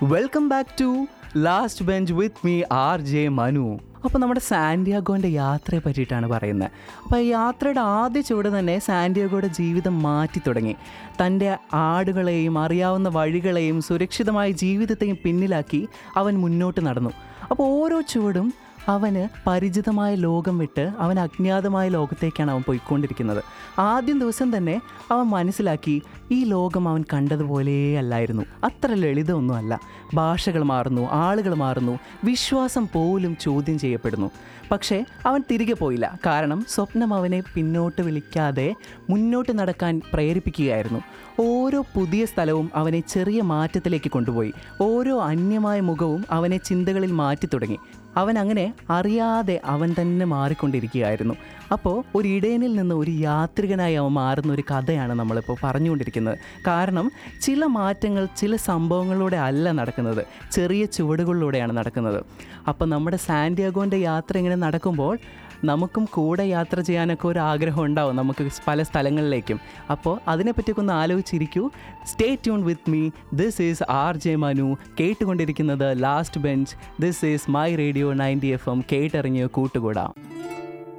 welcome back to last bench with me R J Manu അപ്പോൾ നമ്മുടെ സാന്റിയാഗോൻ്റെ യാത്രയെ പറ്റിയിട്ടാണ് പറയുന്നത് അപ്പോൾ ഈ യാത്രയുടെ ആദ്യ ചുവട് തന്നെ സാന്റിയാഗോയുടെ ജീവിതം മാറ്റി തുടങ്ങി തൻ്റെ ആടുകളെയും അറിയാവുന്ന വഴികളെയും സുരക്ഷിതമായ ജീവിതത്തെയും പിന്നിലാക്കി അവൻ മുന്നോട്ട് നടന്നു അപ്പോൾ ഓരോ ചുവടും അവന് പരിചിതമായ ലോകം വിട്ട് അവൻ അജ്ഞാതമായ ലോകത്തേക്കാണ് അവൻ പോയിക്കൊണ്ടിരിക്കുന്നത് ആദ്യം ദിവസം തന്നെ അവൻ മനസ്സിലാക്കി ഈ ലോകം അവൻ കണ്ടതുപോലെ അല്ലായിരുന്നു അത്ര ലളിതമൊന്നുമല്ല ഭാഷകൾ മാറുന്നു ആളുകൾ മാറുന്നു വിശ്വാസം പോലും ചോദ്യം ചെയ്യപ്പെടുന്നു പക്ഷേ അവൻ തിരികെ പോയില്ല കാരണം സ്വപ്നം അവനെ പിന്നോട്ട് വിളിക്കാതെ മുന്നോട്ട് നടക്കാൻ പ്രേരിപ്പിക്കുകയായിരുന്നു ഓരോ പുതിയ സ്ഥലവും അവനെ ചെറിയ മാറ്റത്തിലേക്ക് കൊണ്ടുപോയി ഓരോ അന്യമായ മുഖവും അവനെ ചിന്തകളിൽ മാറ്റി തുടങ്ങി അവൻ അങ്ങനെ അറിയാതെ അവൻ തന്നെ മാറിക്കൊണ്ടിരിക്കുകയായിരുന്നു അപ്പോൾ ഒരു ഇടയനിൽ നിന്ന് ഒരു യാത്രികനായി അവൻ മാറുന്ന ഒരു കഥയാണ് നമ്മളിപ്പോൾ പറഞ്ഞുകൊണ്ടിരിക്കുന്നത് കാരണം ചില മാറ്റങ്ങൾ ചില സംഭവങ്ങളിലൂടെ അല്ല നടക്കുന്നത് ചെറിയ ചുവടുകളിലൂടെയാണ് നടക്കുന്നത് അപ്പോൾ നമ്മുടെ സാന്റിയാഗോൻ്റെ യാത്ര ഇങ്ങനെ നടക്കുമ്പോൾ നമുക്കും കൂടെ യാത്ര ചെയ്യാനൊക്കെ ഒരു ആഗ്രഹം ഉണ്ടാവും നമുക്ക് പല സ്ഥലങ്ങളിലേക്കും അപ്പോൾ അതിനെപ്പറ്റിയൊക്കെ ഒന്ന് ആലോചിച്ചിരിക്കൂ stay tune with me this is R J Manu കേട്ടുകൊണ്ടിരിക്കുന്നത് last bench this is my radio ninety F M കേട്ടറിഞ്ഞ് കൂട്ടുകൂടാം